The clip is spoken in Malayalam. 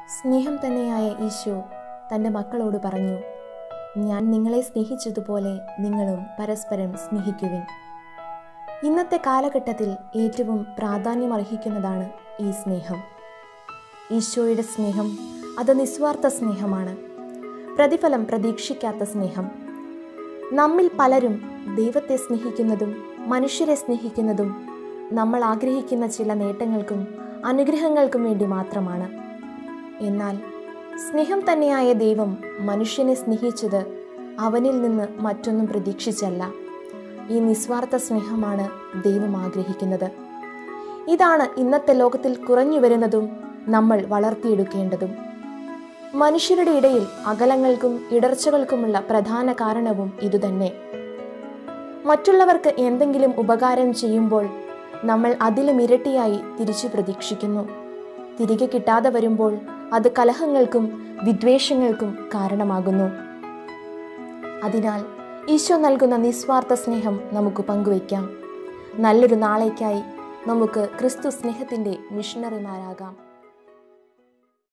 സ്നേഹം തന്നെയായ ഈശോ തൻ്റെ മക്കളോട് പറഞ്ഞു ഞാൻ നിങ്ങളെ സ്നേഹിച്ചതുപോലെ നിങ്ങളും പരസ്പരം സ്നേഹിക്കുവിൻ ഇന്നത്തെ കാലഘട്ടത്തിൽ ഏറ്റവും പ്രാധാന്യമർഹിക്കുന്നതാണ് ഈ സ്നേഹം ഈശോയുടെ സ്നേഹം അത് നിസ്വാർത്ഥ സ്നേഹമാണ് പ്രതിഫലം പ്രതീക്ഷിക്കാത്ത സ്നേഹം നമ്മിൽ പലരും ദൈവത്തെ സ്നേഹിക്കുന്നതും മനുഷ്യരെ സ്നേഹിക്കുന്നതും നമ്മൾ ആഗ്രഹിക്കുന്ന ചില നേട്ടങ്ങൾക്കും അനുഗ്രഹങ്ങൾക്കും വേണ്ടി മാത്രമാണ് എന്നാൽ സ്നേഹം തന്നെയായ ദൈവം മനുഷ്യനെ സ്നേഹിച്ചത് അവനിൽ നിന്ന് മറ്റൊന്നും പ്രതീക്ഷിച്ചല്ല ഈ നിസ്വാർത്ഥ സ്നേഹമാണ് ദൈവം ആഗ്രഹിക്കുന്നത് ഇതാണ് ഇന്നത്തെ ലോകത്തിൽ കുറഞ്ഞു വരുന്നതും നമ്മൾ വളർത്തിയെടുക്കേണ്ടതും മനുഷ്യരുടെ ഇടയിൽ അകലങ്ങൾക്കും ഇടർച്ചകൾക്കുമുള്ള പ്രധാന കാരണവും ഇതുതന്നെ മറ്റുള്ളവർക്ക് എന്തെങ്കിലും ഉപകാരം ചെയ്യുമ്പോൾ നമ്മൾ അതിലും ഇരട്ടിയായി തിരിച്ചു പ്രതീക്ഷിക്കുന്നു തിരികെ കിട്ടാതെ വരുമ്പോൾ അത് കലഹങ്ങൾക്കും വിദ്വേഷങ്ങൾക്കും കാരണമാകുന്നു അതിനാൽ ഈശോ നൽകുന്ന നിസ്വാർത്ഥ സ്നേഹം നമുക്ക് പങ്കുവയ്ക്കാം നല്ലൊരു നാളേക്കായി നമുക്ക് ക്രിസ്തു സ്നേഹത്തിൻ്റെ മിഷണറിമാരാകാം